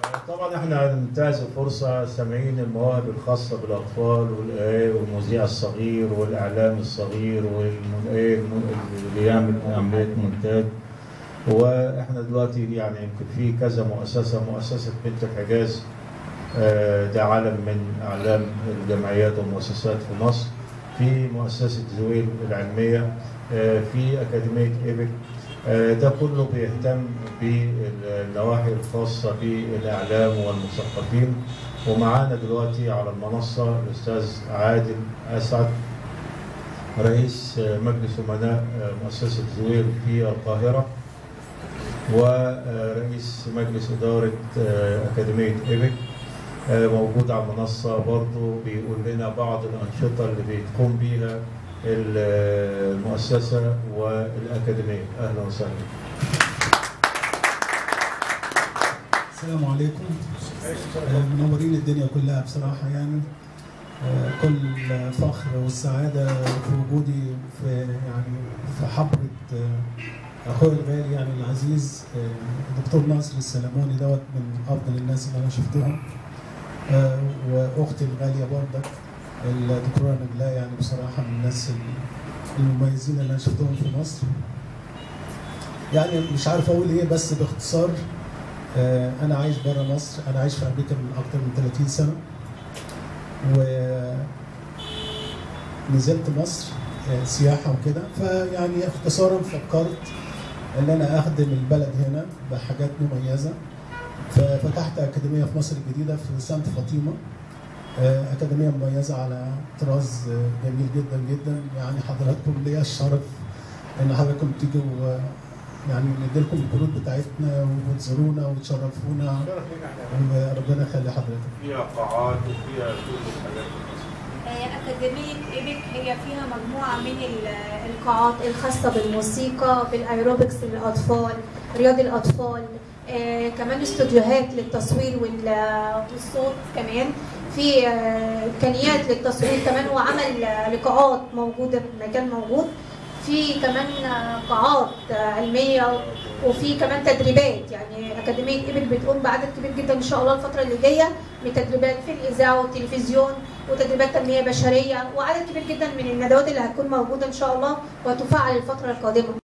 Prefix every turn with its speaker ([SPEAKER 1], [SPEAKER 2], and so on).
[SPEAKER 1] طبعا احنا ننتهز الفرصه سامعين المواهب الخاصه بالاطفال والإيه والمذيع الصغير والاعلام الصغير والم- إيه الم- اللي يعمل عمليه مونتاج واحنا دلوقتي يعني يمكن في كذا مؤسسه مؤسسه بنت الحجاز آه، ده علم من اعلام الجمعيات والمؤسسات في مصر في مؤسسه زويل العلميه آه، في اكاديميه ايبك آه، ده كله بيهتم بالنواحي الخاصة بالإعلام والمثقفين ومعانا دلوقتي على المنصة الأستاذ عادل أسعد رئيس آه، مجلس أمناء آه، مؤسسة زويل في القاهرة ورئيس مجلس إدارة آه، أكاديمية إيبك آه، موجود على المنصة برضو بيقول لنا بعض الأنشطة اللي بتقوم بيها المؤسسة والأكاديمية أهلا وسهلا
[SPEAKER 2] السلام عليكم آه، منورين الدنيا كلها بصراحة يعني آه، كل فخر والسعادة في وجودي في يعني في حضرة آه، أخوي الغالي يعني العزيز آه، الدكتور ناصر السلموني دوت من أفضل الناس اللي أنا شفتهم آه، وأختي الغالية برضك الدكتورة نجلاء يعني بصراحة من الناس المميزين اللي أنا شفتهم في مصر يعني مش عارف أقول إيه بس باختصار آه، انا عايش بره مصر انا عايش في امريكا من اكتر من 30 سنه ونزلت مصر آه، سياحه وكده فيعني اختصارا فكرت ان انا اخدم البلد هنا بحاجات مميزه ففتحت اكاديميه في مصر الجديده في سانت فاطمه آه، اكاديميه مميزه على طراز آه، جميل جدا جدا يعني حضراتكم ليا الشرف ان حضراتكم تيجوا آه، يعني ندي لكم الكروت بتاعتنا وتزورونا وتشرفونا وربنا يخلي حضرتك
[SPEAKER 1] فيها قاعات وفيها كل الحاجات
[SPEAKER 3] آه، أكاديمية إيبك هي فيها مجموعة من ال- القاعات الخاصة بالموسيقى بالأيروبكس للأطفال رياض الأطفال آه، كمان استوديوهات للتصوير وال- والصوت كمان في آه، إمكانيات للتصوير كمان وعمل آه، لقاءات موجودة في مكان موجود في كمان آه، قاعات آه، علمية وفي كمان تدريبات يعني أكاديمية إيبك بتقوم بعدد كبير جدا إن شاء الله الفترة اللي جاية من تدريبات في الإذاعة والتلفزيون وتدريبات تنمية بشرية وعدد كبير جدا من الندوات اللي هتكون موجودة إن شاء الله وتفعل الفترة القادمة